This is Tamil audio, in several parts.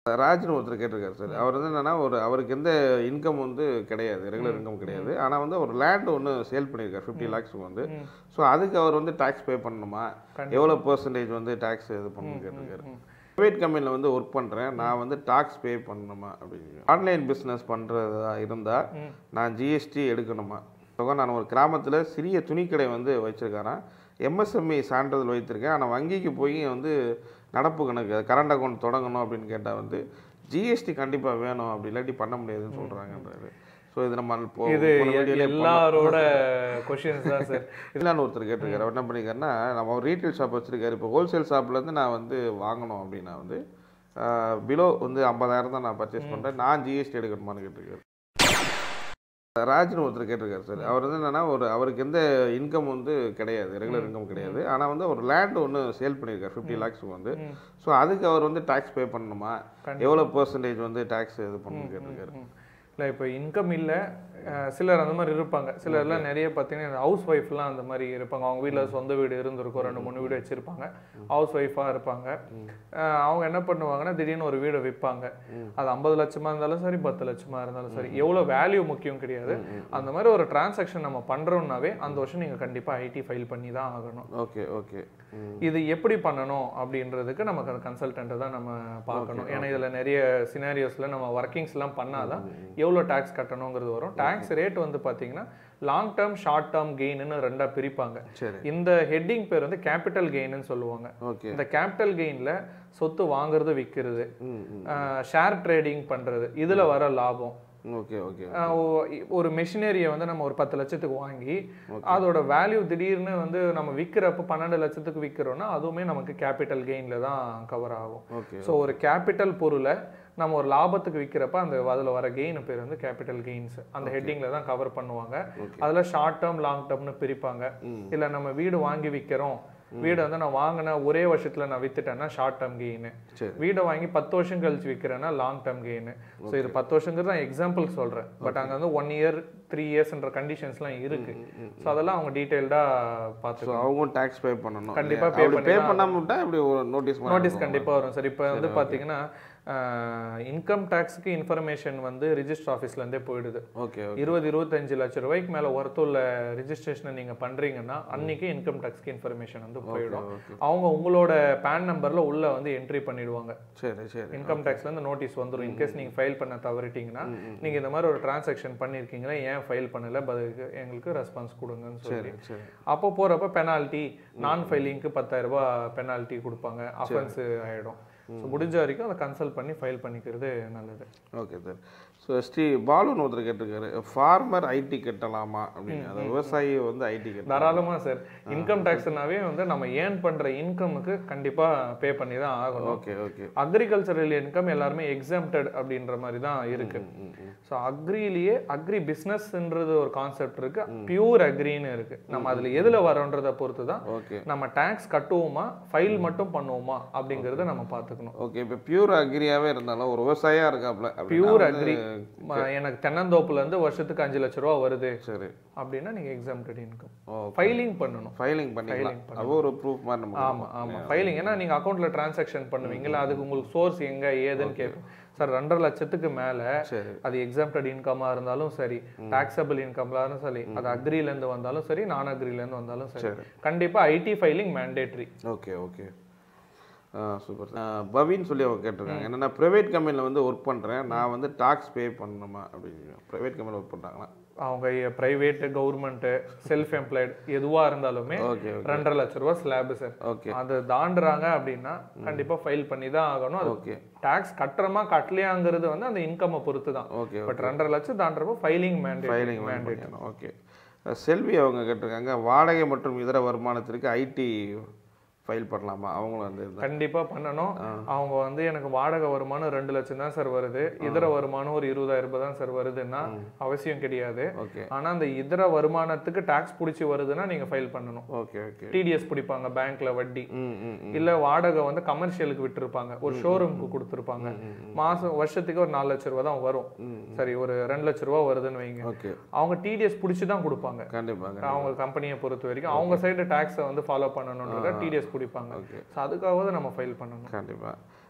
ராஜ்னு ஒருத்தர் கேட்டிருக்காரு சார் அவர் வந்து என்னன்னா ஒரு அவருக்கு எந்த இன்கம் வந்து கிடையாது ரெகுலர் இன்கம் கிடையாது ஆனால் வந்து ஒரு லேண்ட் ஒன்று சேல் பண்ணியிருக்காரு ஃபிஃப்டி லேக்ஸ்க்கு வந்து ஸோ அதுக்கு அவர் வந்து டேக்ஸ் பே பண்ணணுமா எவ்வளோ பர்சன்டேஜ் வந்து டேக்ஸ் இது பண்ணணும்னு கேட்டிருக்காரு ப்ரைவேட் கம்பெனியில் வந்து ஒர்க் பண்ணுறேன் நான் வந்து டாக்ஸ் பே பண்ணணுமா அப்படின்னு ஆன்லைன் பிஸ்னஸ் பண்ணுறதா இருந்தால் நான் ஜிஎஸ்டி எடுக்கணுமா இப்போ நான் ஒரு கிராமத்தில் சிறிய துணிக்கடை வந்து வச்சுருக்காரன் எம்எஸ்எம்இ சான்றிதழ் வைத்திருக்கேன் ஆனால் வங்கிக்கு போய் வந்து நடப்பு கணக்கு கரண்ட் அக்கௌண்ட் தொடங்கணும் அப்படின்னு கேட்டால் வந்து ஜிஎஸ்டி கண்டிப்பாக வேணும் அப்படி இல்லாட்டி பண்ண முடியாதுன்னு சொல்கிறாங்கன்றாரு ஸோ இது நம்ம இப்போ இது போன எ- வீடியோலயே எல்லாரோட கொஷின்ஸ் தான் சார் இல்லைன்னு ஒருத்தர் கேட்டிருக்காரு அவர் என்ன பண்ணிருக்காருன்னா நம்ம ஒரு ரீட்டைல் ஷாப் வச்சிருக்காரு இப்போ ஹோல்சேல் ஷாப்லேருந்து நான் வந்து வாங்கணும் அப்படின்னா வந்து பிலோ வந்து ஐம்பதாயிரம் தான் நான் பர்ச்சேஸ் பண்ணுறேன் நான் ஜிஎஸ்டி எடுக்கணுமான்னு கேட்டிருக்காரு ராஜ்னு ஒருத்தர் கேட்டிருக்காரு சார் அவர் வந்து என்னன்னா ஒரு அவருக்கு எந்த இன்கம் வந்து கிடையாது ரெகுலர் இன்கம் கிடையாது ஆனால் வந்து ஒரு லேண்ட் ஒன்று சேல் பண்ணியிருக்காரு ஃபிஃப்டி லேக்ஸ்க்கு வந்து ஸோ அதுக்கு அவர் வந்து டேக்ஸ் பே பண்ணணுமா எவ்வளோ பர்சன்டேஜ் வந்து டேக்ஸ் இது பண்ணணும்னு கேட்டிருக்காரு இல்லை இப்போ இன்கம் இல்லை சிலர் அந்த மாதிரி இருப்பாங்க சிலர்லாம் நிறைய பார்த்தீங்கன்னா ஹவுஸ் ஒய்ஃப்லாம் அந்த மாதிரி இருப்பாங்க அவங்க வீட்டில் சொந்த வீடு இருந்திருக்கும் ரெண்டு மூணு வீடு வச்சுருப்பாங்க ஹவுஸ் ஒய்ஃபாக இருப்பாங்க அஹ் அவங்க என்ன பண்ணுவாங்கன்னா திடீர்னு ஒரு வீடை விற்பாங்க அது ஐம்பது லட்சமாக இருந்தாலும் சரி பத்து லட்சமாக இருந்தாலும் சரி எவ்வளோ வேல்யூ முக்கியம் கிடையாது அந்த மாதிரி ஒரு டிரான்சாக்ஷன் நம்ம பண்ணுறோம்னாவே அந்த வருஷம் நீங்கள் கண்டிப்பாக ஐடி ஃபைல் பண்ணி தான் ஆகணும் ஓகே ஓகே இது எப்படி பண்ணணும் அப்படின்றதுக்கு நமக்கு அந்த கன்சல்டண்ட்டை தான் நம்ம பார்க்கணும் ஏன்னா இதில் நிறைய சினாரியோஸில் நம்ம ஒர்க்கிங்ஸ்லாம் பண்ணாதான் எவ்வளோ டேக்ஸ் கட்டணுங்கிறது வரும் டேக்ஸ் ரேட் வந்து பார்த்தீங்கன்னா லாங் டேர்ம் ஷார்ட் டேர்ம் கெயின்னு ரெண்டாக பிரிப்பாங்க சரி இந்த ஹெட்டிங் பேர் வந்து கேபிட்டல் கெயின்னு சொல்லுவாங்க ஓகே இந்த கேபிட்டல் கெயினில் சொத்து வாங்குறது விற்கிறது ம் ம் ஷேர் ட்ரேடிங் பண்ணுறது இதில் வர லாபம் ஓகே ஓகே ஆஹ் ஒ- ஒரு மெஷினரியை வந்து நம்ம ஒரு பத்து லட்சத்துக்கு வாங்கி அதோட வேல்யூ திடீர்னு வந்து நம்ம விற்கிறப்ப பன்னெண்டு லட்சத்துக்கு விற்கிறோம்னா அதுவுமே நமக்கு கேபிட்டல் கெயினில் தான் கவர் ஆகும் ஓகே ஸோ ஒரு கேபிட்டல் பொருளை நம்ம ஒரு லாபத்துக்கு விற்கிறப்ப அந்த அதில் வர கெயின் பேர் வந்து கேபிட்டல் கெயின்ஸ் அந்த ஹெட்டிங்கில் தான் கவர் பண்ணுவாங்க அதில் ஷார்ட் டேர்ம் லாங் டேர்ம்னு பிரிப்பாங்க இல்லை நம்ம வீடு வாங்கி விற்கிறோம் வீடு வந்து நான் வாங்கின ஒரே வருஷத்துல நான் வித்துட்டேன்னா ஷார்ட் டேர்ம் கெயின் சரி. வீடை வாங்கி பத்து வருஷம் கழிச்சு விற்கிறேன்னா லாங் டேர்ம் கெயின் ஸோ இது பத்து வருஷங்கிறது நான் எக்ஸாம்பிள் சொல்றேன் பட் அங்க வந்து ஒன் இயர் த்ரீ இயர்ஸ்ன்ற கண்டிஷன்ஸ்லாம் இருக்கு ஸோ அதெல்லாம் அவங்க டீட்டெயில்டாக ஸோ பார்த்துக்கணும் அவங்களும் டேக்ஸ் பே பண்ணணும் கண்டிப்பா இல்லையா? pay அப்படி பே பண்ணி தான் பண்ணாம விட்டா இப்படி ஒரு நோட்டீஸ் நோட்டீஸ் கண்டிப்பா வரும் சார் இப்போ வந்து பாத்தீங்கன்னா இன்கம் டேக்ஸ்க்கு இன்ஃபர்மேஷன் வந்து ரிஜிஸ்டர் ஆஃபீஸ்ல இருந்தே போயிடுது ஓகே இருபது இருபத்தஞ்சு லட்சம் ரூபாய்க்கு மேல ஒர்த்துள்ள ரிஜிஸ்ட்ரேஷனை நீங்க பண்றீங்கன்னா அன்னைக்கு இன்கம் டேக்ஸ்க்கு இன்ஃபர்மேஷன் வந்து போயிடும் அவங்க உங்களோட பேன் நம்பர்ல உள்ள வந்து என்ட்ரி பண்ணிடுவாங்க சரி சரி இன்கம் டேக்ஸ்ல இருந்து நோட்டீஸ் வந்துரும் இன்கேஸ் நீங்க ஃபைல் பண்ண தவறிட்டீங்கன்னா நீங்க இந்த மாதிரி ஒரு டிரான்சாக்ஷன் பண்ணிருக்கீங்களா ஏன் ஃபைல் பண்ணல பதிலுக்கு எங்களுக்கு ரெஸ்பான்ஸ் கொடுங்கன்னு சொல்லி சரி அப்போ போறப்ப பெனால்ட்டி நான் ஃபைலிங்க்கு பத்தாயிரம் ரூபாய் பெனால்ட்டி கொடுப்பாங்க அஃபென்ஸ் ஆயிடும் ஸோ முடிஞ்ச வரைக்கும் அதை கன்சல்ட் பண்ணி ஃபைல் பண்ணிக்கிறது நல்லது ஓகே சார் ஸோ ஸ்ரீ பாலுன்னு ஒருத்தர் கேட்டிருக்காரு ஃபார்மர் ஐடி கட்டலாமா அப்படின்னு அதாவது விவசாயி வந்து ஐடி கட்டலாம் தாராளமா சார் இன்கம் டேக்ஸ்னாவே வந்து நம்ம ஏர்ன் பண்ற இன்கமுக்கு கண்டிப்பா பே பண்ணி தான் ஆகணும் ஓகே ஓகே அக்ரிகல்ச்சரல் இன்கம் எல்லாருமே எக்ஸாம்டட் அப்படின்ற மாதிரி தான் இருக்கு ஸோ அக்ரிலேயே அக்ரி பிஸ்னஸ்ன்றது ஒரு கான்செப்ட் இருக்கு பியூர் அக்ரின்னு இருக்கு நம்ம அதுல எதுல வரோன்றதை பொறுத்து தான் ஓகே நம்ம டேக்ஸ் கட்டுவோமா ஃபைல் மட்டும் பண்ணுவோமா அப்படிங்கறத நம்ம பார்த்துக்கணும் ஓகே இப்போ பியூர் அக்ரியாவே இருந்தாலும் ஒரு விவசாயியா இருக்காப்ல அப்படின்னா பியூர் வந்து- அக்ரி எனக்கு தென்னந்தோப்புல இருந்து வருஷத்துக்கு அஞ்சு லட்ச ரூபா வருது சரி அப்படின்னா நீங்க எக்ஸாம்டட் இன்கம் ஓகே ஃபைலிங் பண்ணணும் ஃபைலிங் பண்ணிக்கலாம் அது ஒரு ப்ரூஃப் மாதிரி நம்ம ஆமா ஆமா ஃபைலிங் ஏன்னா நீங்க அக்கௌண்ட்ல டிரான்சாக்ஷன் பண்ணுவீங்கல்ல அதுக்கு உங்களுக்கு சோர்ஸ் எங்க ஏதுன்னு கேட்போம் சார் ரெண்டரை லட்சத்துக்கு மேல சரி அது எக்ஸாம்டட் இன்கமா இருந்தாலும் சரி டாக்ஸபிள் இன்கம்ல இருந்தாலும் சரி அது அக்ரில இருந்து வந்தாலும் சரி நான் அக்ரில இருந்து வந்தாலும் சரி கண்டிப்பா IT filing mandatory okay okay super பவின்னு சொல்லி அவங்க கேட்டிருக்காங்க என்னன்னா ப்ரைவேட் கம்பெனியில் வந்து ஒர்க் பண்ணுறேன் நான் வந்து டாக்ஸ் பே பண்ணணுமா அப்படின்னு ப்ரைவேட் கம்பெனியில் ஒர்க் பண்ணுறாங்களா அவங்க பிரைவேட் கவர்மெண்ட் செல்ஃப் எம்ப்ளாய்டு எதுவா இருந்தாலுமே ஓகே ரெண்டரை லட்ச ரூபா ஸ்லாப் சார் ஓகே அது தாண்டுறாங்க அப்படின்னா கண்டிப்பா ஃபைல் பண்ணி தான் ஆகணும் அது ஓகே டாக்ஸ் கட்டுறமா கட்டலையாங்கிறது வந்து அந்த இன்கம்மை பொறுத்து தான் ஓகே பட் ரெண்டரை லட்சம் தாண்டுறப்போ ஃபைலிங் மேண்டேட் ஃபைலிங் பண்ணிக்கணும் ஓகே செல்வி அவங்க கேட்டிருக்காங்க வாடகை மற்றும் இதர வருமானத்திற்கு ஐடி ஃபைல் பண்ணலாமா அவங்களும் வந்து இதுதான். கண்டிப்பா பண்ணணும் அவங்க வந்து எனக்கு வாடகை வருமானம் ரெண்டு லட்சம் தான் சார் வருது இதர வருமானம் ஒரு இருபதாயிரம் ரூபாய் தான் சார் வருதுன்னா அவசியம் கிடையாது ஓகே ஆனா அந்த இதர வருமானத்துக்கு டாக்ஸ் பிடிச்சி வருதுன்னா நீங்க ஃபைல் பண்ணணும் ஓகே ஓகே டிடிஎஸ் பிடிப்பாங்க பேங்க்ல வட்டி ம் ம் ம். இல்ல வாடகை வந்து கமர்ஷியலுக்கு விட்டுருப்பாங்க ஒரு ஷோரூமுக்கு கொடுத்துருப்பாங்க மாசம் வருஷத்துக்கு ஒரு நாலு லட்ச ரூபா தான் வரும் சரி ஒரு ரெண்டு லட்ச ரூபா வருதுன்னு வைங்க ஓகே அவங்க டிடிஎஸ் பிடிச்சி தான் கொடுப்பாங்க கண்டிப்பாக அவங்க கம்பெனியை பொறுத்த வரைக்கும் அவங்க சைடு டாக்ஸை வந்து ஃபாலோ பண்ணணுன்றத டிடிஎஸ் பிடிப்பாங்க ஓகே ஸோ அதுக்காகவாவது நம்ம ஃபைல் பண்ணணும் கண்டிப்பாக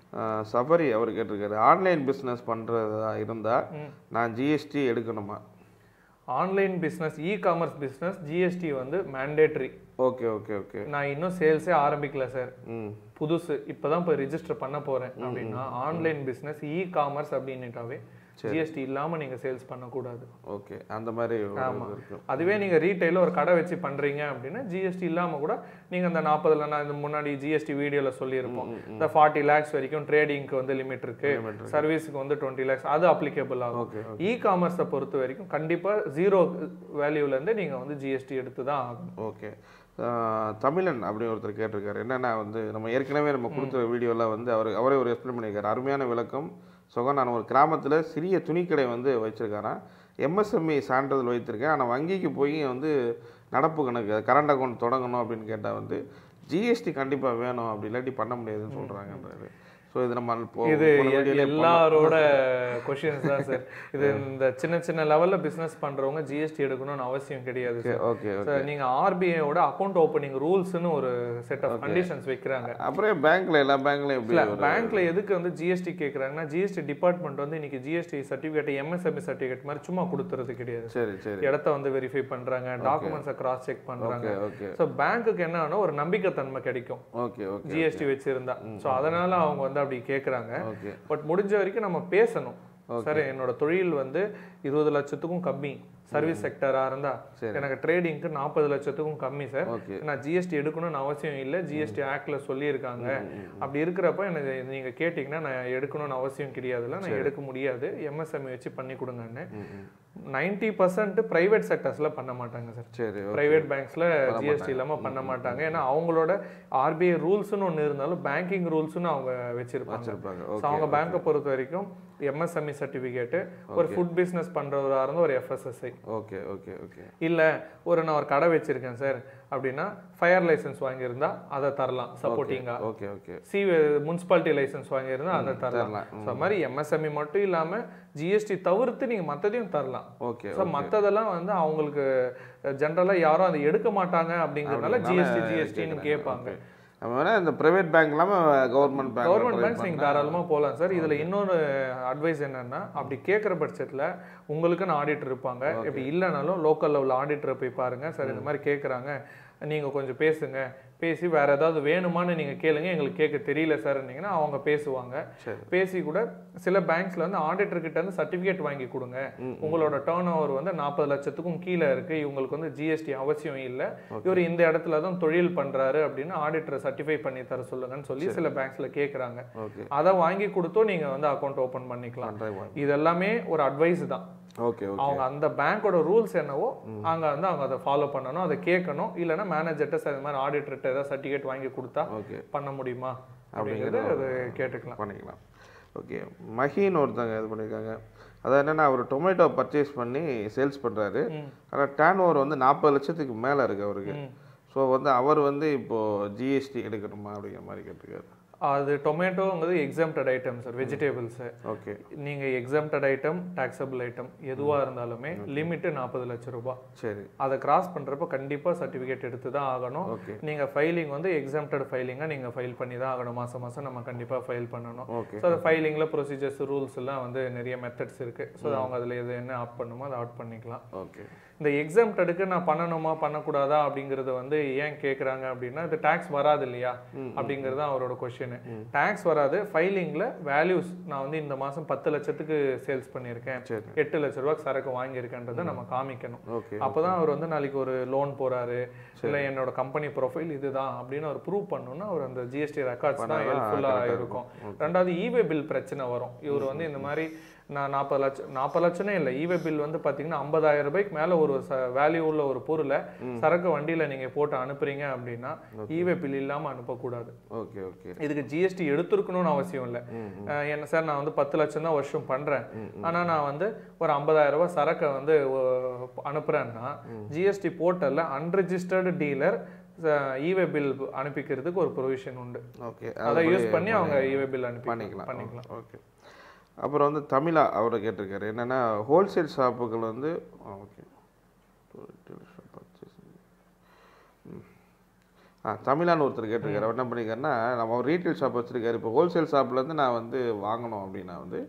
அஹ், சபரி அவர் கேட்டிருக்காரு ஆன்லைன் பிஸ்னஸ் பண்ணுறதா இருந்தால் ம். நான் ஜிஎஸ்டி எடுக்கணுமா online business e commerce business GST வந்து மேண்டேட்ரி ஓகே ஓகே ஓகே நான் இன்னும் சேல்ஸே ஆரம்பிக்கல சார் ம் புதுசு இப்பதான் போய் ரிஜிஸ்டர் பண்ண போறேன் அப்படின்னா ஆன்லைன் பிசினஸ் இ காமர்ஸ் அப்படின்னுட்டாவே ஜிஎஸ்டி இல்லாம நீங்க சேல்ஸ் பண்ணக்கூடாது ஓகே அந்த மாதிரி ஒரு இது இருக்கும் அதுவே நீங்க ரீட்டைல ஒரு கடை வச்சு பண்றீங்க அப்படின்னா ஜிஎஸ்டி இல்லாம கூட நீங்க அந்த நாற்பதுல நான் இந்த முன்னாடி ஜிஎஸ்டி வீடியோல சொல்லியிருப்போம் இந்த ஃபார்ட்டி லேக்ஸ் வரைக்கும் ட்ரேடிங்க்கு வந்து லிமிட் இருக்கு சர்வீஸ்க்கு வந்து டுவெண்ட்டி லேக்ஸ் அது அப்ளிகேபிள் ஆகும் ஓகே இ காமர்ஸை பொறுத்த வரைக்கும் கண்டிப்பா ஜீரோ வேல்யூல இருந்து நீங்க வந்து ஜிஎஸ்டி எடுத்து தான் ஆகணும் ஓகே ஆஹ் தமிழன் அப்படின்னு ஒருத்தர் கேட்டிருக்காரு என்னன்னா வந்து நம்ம ஏற்கனவே நம்ம கொடுத்த வீடியோவில் வந்து அவர் அவரே ஒரு எக்ஸ்பிளைன் பண்ணியிருக்காரு அருமையான விளக்கம் சுகம் நான் ஒரு கிராமத்தில் சிறிய துணிக்கடை வந்து வச்சிருக்காராம் எம்எஸ்எம்இ சான்றிதழ் வைத்திருக்கேன் ஆனால் வங்கிக்கு போய் வந்து நடப்பு கணக்கு கரண்ட் அக்கௌண்ட் தொடங்கணும் அப்படின்னு கேட்டால் வந்து ஜிஎஸ்டி கண்டிப்பாக வேணும் அப்படி இல்லாட்டி பண்ண முடியாதுன்னு சொல்கிறாங்கன்றாரு ஸோ இது நம்ம போ- இது போன எ- வீடியோலயே எல்லாரோட கொஷின்ஸ் தான் சார் இது இந்த சின்ன சின்ன லெவல்ல பிசினஸ் பண்றவங்க ஜிஎஸ்டி எடுக்கணும்னு அவசியம் கிடையாது ஓகே சார் ஓகே சார் நீங்க ஆர்பிஐயோட அக்கௌண்ட் ஓப்பனிங் ரூல்ஸ்னு ஒரு செட் ஆஃப் கண்டிஷன்ஸ் வைக்கிறாங்க அப்புறம் பேங்க்ல எல்லா பேங்க்லையும் எப்படி இல்ல ஒரு- பேங்க்ல எதுக்கு வந்து ஜிஎஸ்டி கேக்குறாங்கன்னா ஜிஎஸ்டி டிபார்ட்மெண்ட் வந்து இன்னைக்கு ஜிஎஸ்டி சர்டிபிகேட் எம்எஸ்எம்இ சர்டிபிகேட் மாதிரி சும்மா கொடுத்துறது கிடையாது சரி சரி இடத்த வந்து வெரிஃபை பண்றாங்க டாக்குமெண்ட்ஸை கிராஸ் செக் பண்றாங்க ஓகே ஓகே ஸோ பேங்க்குக்கு என்னன்னா ஒரு நம்பிக்கைத்தன்மை கிடைக்கும் ஓகே ஓகே ஜிஎஸ்டி வச்சிருந்தா ஸோ அதனால அவங்க வந்து அப்படி கேக்குறாங்க ஓகே பட் முடிஞ்ச வரைக்கும் நம்ம பேசணும் சார் என்னோட தொழில் வந்து இருபது லட்சத்துக்கும் கம்மி சர்வீஸ் செக்டரா இருந்தா எனக்கு ட்ரேடிங்க்கு நாற்பது லட்சத்துக்கும் கம்மி சார் ஓகே நான் ஜிஎஸ்டி எடுக்கணும்னு அவசியம் இல்லை ஜிஎஸ்டி ஆக்ட்ல சொல்லியிருக்காங்க அப்படி இருக்கிறப்ப எனக்கு நீங்க கேட்டிங்கன்னா நான் எடுக்கணும்னு அவசியம் கிடையாதுல்ல நான் எடுக்க முடியாது எம்எஸ்எம்இ வச்சு பண்ணி கொடுங்கன்னு நைன்டி பர்சன்ட் பிரைவேட் செக்டர்ஸ்ல பண்ண மாட்டாங்க சார் சரி ஓகே பிரைவேட் பேங்க்ஸ்ல ஜிஎஸ்டி இல்லாம பண்ண மாட்டாங்க ஏன்னா அவங்களோட ஆர்பிஐ ரூல்ஸ்னு ஒன்று இருந்தாலும் பேங்கிங் ரூல்ஸ்னு அவங்க வச்சிருப்பாங்க வச்சிருப்பாங்க So, ஓகே அவங்க பேங்கை பொறுத்த வரைக்கும் எம்எஸ்எம்இ சர்டிபிகேட் ஒரு ஃபுட் பிசினஸ் பண்றவரா இருந்தா ஒரு எஃப்எஸ்எஸ்ஐ ஓகே ஓகே ஓகே இல்ல ஒரு நான் ஒரு கடை வச்சிருக்கேன் சார் அப்படின்னா ஃபயர் லைசன்ஸ் வாங்கியிருந்தா அதை தரலாம் சப்போர்ட்டிங்கா ஓகே ஓகே சி முனிசிபாலிட்டி லைசன்ஸ் வாங்கியிருந்தா அதை தரலாம் தரலாம். ஸோ அது மாதிரி எம்எஸ்எம்இ மட்டும் இல்லாம ஜிஎஸ்டி தவிர்த்து நீங்க மத்ததையும் தரலாம் ஓகே ஸோ மத்ததெல்லாம் வந்து அவங்களுக்கு ஜென்ரலா யாரும் அதை எடுக்க மாட்டாங்க அப்படிங்கறதுனால ஜிஎஸ்டி ஜிஎஸ்டின்னு கேட்பாங்க நம்ம வேணா இந்த பிரைவேட் பேங்க் இல்லாம கவர்மெண்ட் பேங்க் கவர்மெண்ட் பேங்க்ஸ் நீங்க தாராளமா போகலாம் சார் இதுல இன்னொரு அட்வைஸ் என்னன்னா அப்படி கேட்குற பட்சத்துல உங்களுக்குன்னு ஆடிட்டர் இருப்பாங்க இப்படி இல்லைனாலும் லோக்கல் லெவல் ஆடிட்டரை போய் பாருங்க சார் இந்த மாதிரி கேட்குறாங்க நீங்க கொஞ்சம் பேசுங்க பேசி வேற ஏதாவது வேணுமான்னு நீங்க கேளுங்க எங்களுக்கு கேட்க தெரியல சார் அவங்க பேசுவாங்க சரி. பேசி கூட சில பேங்க்ஸ்ல வந்து ஆடிட்டர் கிட்ட இருந்து சர்டிபிகேட் வாங்கி கொடுங்க உங்களோட டேர்ன் ஓவர் வந்து நாற்பது லட்சத்துக்கும் கீழே இருக்கு இவங்களுக்கு வந்து ஜிஎஸ்டி அவசியம் இல்லை இவர் இந்த இடத்துல தான் தொழில் பண்றாரு அப்படின்னு ஆடிட்டரை சர்டிஃபை பண்ணி தர சொல்லுங்கன்னு சொல்லி சில பேங்க்ஸ்ல கேக்குறாங்க ஓகே அதை வாங்கி கொடுத்தோ நீங்க வந்து அக்கௌண்ட் ஓபன் பண்ணிக்கலாம் இது எல்லாமே ஒரு அட்வைஸ் தான் ஓகே ஓகே அவங்க அந்த பேங்கோட ரூல்ஸ் என்னவோ அங்க வந்து அவங்க அதை ஃபாலோ பண்ணணும் அதை கேட்கணும் இல்லைன்னா மேனேஜர்கிட்ட சார் இந்த மாதிரி ஆடிட்டர்கிட்ட ஏதாவது சர்டிஃபிகேட் வாங்கி கொடுத்தா ஓகே பண்ண முடியுமா அப்படிங்கிறது அது கேட்டுக்கலாம் பண்ணிக்கலாம் ஓகே மஹின்னு ஒருத்தங்க இது பண்ணியிருக்காங்க அதாவது என்னன்னா அவர் டொமேட்டோ பர்ச்சேஸ் பண்ணி சேல்ஸ் பண்றாரு ஆனால் டேர்ன் ஓவர் வந்து நாற்பது லட்சத்துக்கு மேலே இருக்கு அவருக்கு ஸோ வந்து அவர் வந்து இப்போ ஜிஎஸ்டி எடுக்கணுமா அப்படிங்கிற மாதிரி கேட்டிருக்காரு அது டொமேட்டோங்கிறது exempted item sir vegetables okay நீங்க எக்ஸாம்டட் ஐட்டம் டாக்ஸபிள் ஐட்டம் எதுவா இருந்தாலுமே லிமிட் நாற்பது லட்சம் ரூபாய் சரி அதை கிராஸ் பண்றப்ப கண்டிப்பா சர்டிபிகேட் எடுத்து தான் ஆகணும் ஓகே நீங்க ஃபைலிங் வந்து எக்ஸாம்டட் ஃபைலிங்கா நீங்க ஃபைல் பண்ணி தான் ஆகணும் மாசம் மாசம் நம்ம கண்டிப்பா ஃபைல் பண்ணணும் ஓகே ஸோ அந்த ஃபைலிங்ல ப்ரொசீஜர்ஸ் ரூல்ஸ் எல்லாம் வந்து நிறைய மெத்தட்ஸ் இருக்கு ஸோ அவங்க அதுல எது என்ன ஆட் பண்ணுமோ அதை ஆட் பண்ணிக்கலாம் ஓகே இந்த எக்ஸாம்டடுக்கு நான் பண்ணணுமா பண்ணக்கூடாதா அப்படிங்கறது வந்து ஏன் கேக்குறாங்க அப்படின்னா இது டாக்ஸ் வராது இல்லையா அப்படிங்கிறது தான் அவரோட கொஸ்டின் டாக்ஸ் வராது ஃபைலிங்ல வேல்யூஸ் நான் வந்து இந்த மாசம் பத்து லட்சத்துக்கு சேல்ஸ் பண்ணியிருக்கேன் சரி எட்டு லட்ச ரூபாய்க்கு சரக்கு வாங்கியிருக்கேன்றதை நம்ம காமிக்கணும் ஓகே அப்பதான் அவர் வந்து நாளைக்கு ஒரு லோன் போறாரு இல்ல என்னோட கம்பெனி ப்ரொஃபைல் இதுதான் அப்படின்னு அவர் ப்ரூவ் பண்ணணும்னா அவர் அந்த ஜிஎஸ்டி ரெக்கார்ட்ஸ் தான் ஹெல்ப்ஃபுல்லா இருக்கும் ரெண்டாவது இவே பில் பிரச்சனை வரும் இவர் வந்து இந்த மாதிரி நான் நாற்பது லட்சம் நாற்பது லட்சமே இல்லை இவே பில் வந்து பாத்தீங்கன்னா ஐம்பதாயிரம் ரூபாய்க்கு மேல ஒரு வேல்யூ உள்ள ஒரு பொருளை சரக்கு வண்டியில நீங்க போட்டு அனுப்புறீங்க அப்படின்னா இவே பில் இல்லாம அனுப்பக்கூடாது ஓகே ஓகே இதுக்கு ஜிஎஸ்டி எடுத்திருக்கணும்னு அவசியம் இல்லை அஹ் என்ன சார் நான் வந்து பத்து லட்சம் தான் வருஷம் பண்றேன் ஆனா நான் வந்து ஒரு ஐம்பதாயிரம் ரூபாய் சரக்கை வந்து ஒ- அனுப்புறேன்னா ஜிஎஸ்டி போர்ட்டல்ல அன்ரெஜிஸ்டர்டு டீலர் இவே பில் அனுப்பிக்கிறதுக்கு ஒரு ப்ரொவிஷன் உண்டு ஓகே அதை யூஸ் பண்ணி அவங்க இவே பில் அனுப்பி பண்ணிக்கலாம் பண்ணிக்கலாம் ஓகே அப்புறம் வந்து தமிழா அவரை கேட்டிருக்காரு என்னன்னா ஹோல்சேல் ஷாப்புகள் வந்து ஓகே ஆ தமிழான்னு ஒருத்தர் கேட்டிருக்காரு அவர் என்ன பண்ணிருக்காருன்னா நம்ம ஒரு ரீட்டைல் ஷாப் வச்சிருக்காரு இப்போ ஹோல்சேல் ஷாப்லேருந்து நான் வந்து வாங்கணும் அப்படின்னா வந்து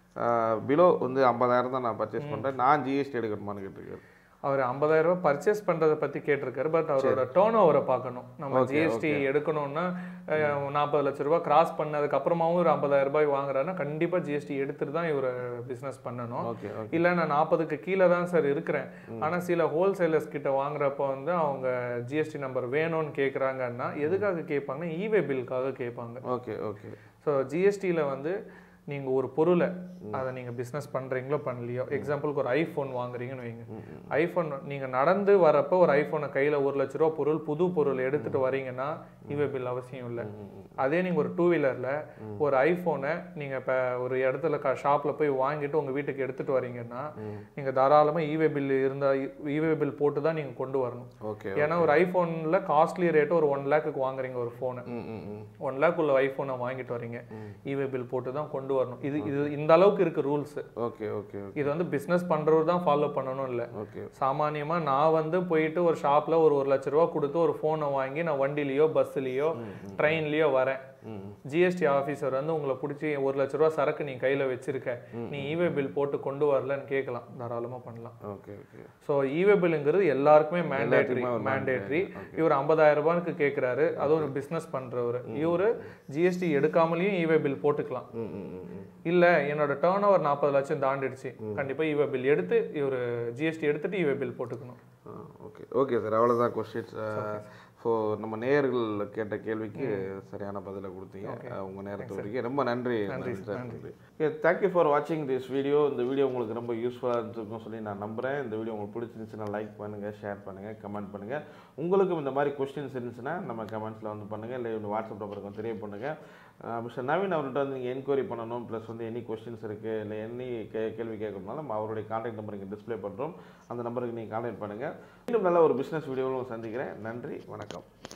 பிலோ வந்து ஐம்பதாயிரம் தான் நான் பர்ச்சேஸ் பண்ணுறேன் நான் ஜிஎஸ்டி எடுக்கணுமான்னு கேட்டிருக்காரு அவர் 50000 ரூபாய் பர்ச்சேஸ் பண்றதை பத்தி கேட்டிருக்காரு பட் அவரோட டேர்ன் ஓவரை பார்க்கணும் நம்ம Okay, ஜிஎஸ்டி எடுக்கணும்னா நாற்பது லட்ச ரூபாய் கிராஸ் பண்ணதுக்கு அப்புறமாவும் ஒரு 50000 ரூபாய் வாங்குறாருன்னா கண்டிப்பா ஜிஎஸ்டி எடுத்துட்டு தான் இவர் பிசினஸ் பண்ணணும் ஓகே ஓகே இல்ல நான் நாற்பதுக்கு கீழே தான் சார் இருக்கிறேன் ஆனா சில ஹோல்சேலர்ஸ் கிட்ட வாங்குறப்ப வந்து அவங்க ஜிஎஸ்டி நம்பர் வேணும்னு கேக்குறாங்கன்னா எதுக்காக கேட்பாங்கன்னா இவே பில்லுக்காக கேட்பாங்க ஓகே ஓகே ஸோ ஜிஎஸ்டியில் வந்து நீங்கள் ஒரு பொருளை அதை நீங்கள் பிஸ்னஸ் பண்ணுறீங்களோ பண்ணலையோ எக்ஸாம்பிளுக்கு ஒரு ஐஃபோன் வாங்குறீங்கன்னு வைங்க ஐஃபோன் நீங்கள் நடந்து வரப்போ ஒரு ஐஃபோனை கையில் ஒரு லட்ச ரூபா பொருள் புது பொருள் எடுத்துட்டு வரீங்கன்னா இவே பில் அவசியம் இல்லை அதே நீங்கள் ஒரு டூ வீலரில் ஒரு ஐஃபோனை நீங்கள் இப்போ ஒரு இடத்துல க ஷாப்பில் போய் வாங்கிட்டு உங்கள் வீட்டுக்கு எடுத்துட்டு வரீங்கன்னா நீங்கள் தாராளமாக இவே பில் இருந்தால் இவே பில் போட்டு தான் நீங்கள் கொண்டு வரணும் ஓகே ஏன்னா ஒரு ஐஃபோனில் காஸ்ட்லி ரேட்டு ஒரு ஒன் லேக்குக்கு வாங்குறீங்க ஒரு ஃபோனை ம் ம் ம் ஒன் லேக் உள்ள ஐஃபோனை வாங்கிட்டு வரீங்க இவே பில் போட்டு தான் கொண்டு வரணும் இது இது இந்த அளவுக்கு இருக்கு ரூல்ஸ் ஓகே ஓகே ஓகே இது வந்து பிஸ்னஸ் பண்றவர் தான் ஃபாலோ பண்ணணும் இல்லை ஓகே சாமானியமா நான் வந்து போயிட்டு ஒரு ஷாப்ல ஒரு ஒரு லட்ச ரூபா கொடுத்து ஒரு ஃபோனை வாங்கி நான் வண்டிலேயோ பஸ்ஸுலேயோ ட்ரெயின்லேயோ வரேன் ம் ஜிஎஸ்டி ஆஃபீஸர் வந்து உங்களை பிடிச்சி ஒரு லட்ச ரூபா சரக்கு நீ கையில வச்சிருக்க நீ இவே பில் போட்டு கொண்டு வரலன்னு கேட்கலாம் தாராளமா பண்ணலாம் ஓகே ஓகே ஸோ இவே பில்லுங்கிறது எல்லாருக்குமே மேண்டேட்ரி எல்லாத்துக்குமே ஒரு மேண்டேட்ரி இவர் 50000 ரூபாய்க்கு கேட்குறாரு அது ஒரு பிஸ்னஸ் பண்றவர் இவர் ஜிஎஸ்டி எடுக்காமலேயும் இவே பில் போட்டுக்கலாம் ம் ம் ம் ம் இல்ல என்னோட டேர்ன் ஓவர் நாற்பது லட்சம் தாண்டிடுச்சு கண்டிப்பா இவே பில் எடுத்து இவர் ஜிஎஸ்டி எடுத்துட்டு இவே பில் போட்டுக்கணும் ஓகே ஓகே சார் அவ்வளோதான் கொஸ்டின்ஸ் ஸோ நம்ம நேயர்கள் கேட்ட கேள்விக்கு சரியான பதிலை கொடுத்தீங்க அஹ், உங்க நேரத்து வரைக்கும் ரொம்ப நன்றி நன்றி சார் நன்றி தேங்க்யூ ஃபார் வாட்சிங் திஸ் வீடியோ இந்த வீடியோ உங்களுக்கு ரொம்ப யூஸ்ஃபுல்லாக இருந்திருக்கும் சொல்லி நான் நம்புகிறேன் இந்த வீடியோ உங்களுக்கு பிடிச்சிருந்துச்சுன்னா லைக் பண்ணுங்கள் ஷேர் பண்ணுங்கள் கமெண்ட் பண்ணுங்கள் உங்களுக்கும் இந்த மாதிரி கொஸ்டின்ஸ் இருந்துச்சுன்னா நம்ம கமெண்ட்ஸில் வந்து பண்ணுங்கள் இல்லை இந்த வாட்ஸ்அப் நம்பருக்கு வந்து தெரிய பண்ணுங்கள் மிஸ்டர் நவீன் அவர்கிட்ட வந்து நீங்கள் என்கொயரி பண்ணணும் ப்ளஸ் வந்து எனி கொஸ்டின்ஸ் இருக்குது இல்லை எனி கே கேள்வி கேட்கணும்னாலும் நம்ம அவருடைய கான்டாக்ட் நம்பர் இங்கே டிஸ்ப்ளே பண்ணுறோம் அந்த நம்பருக்கு நீங்கள் கான்டாக்ட் பண்ணுங்கள் இன்னும் நல்ல ஒரு பிஸ்னஸ் வீடியோவில் சந்திக்கிறேன் நன்றி வணக்கம்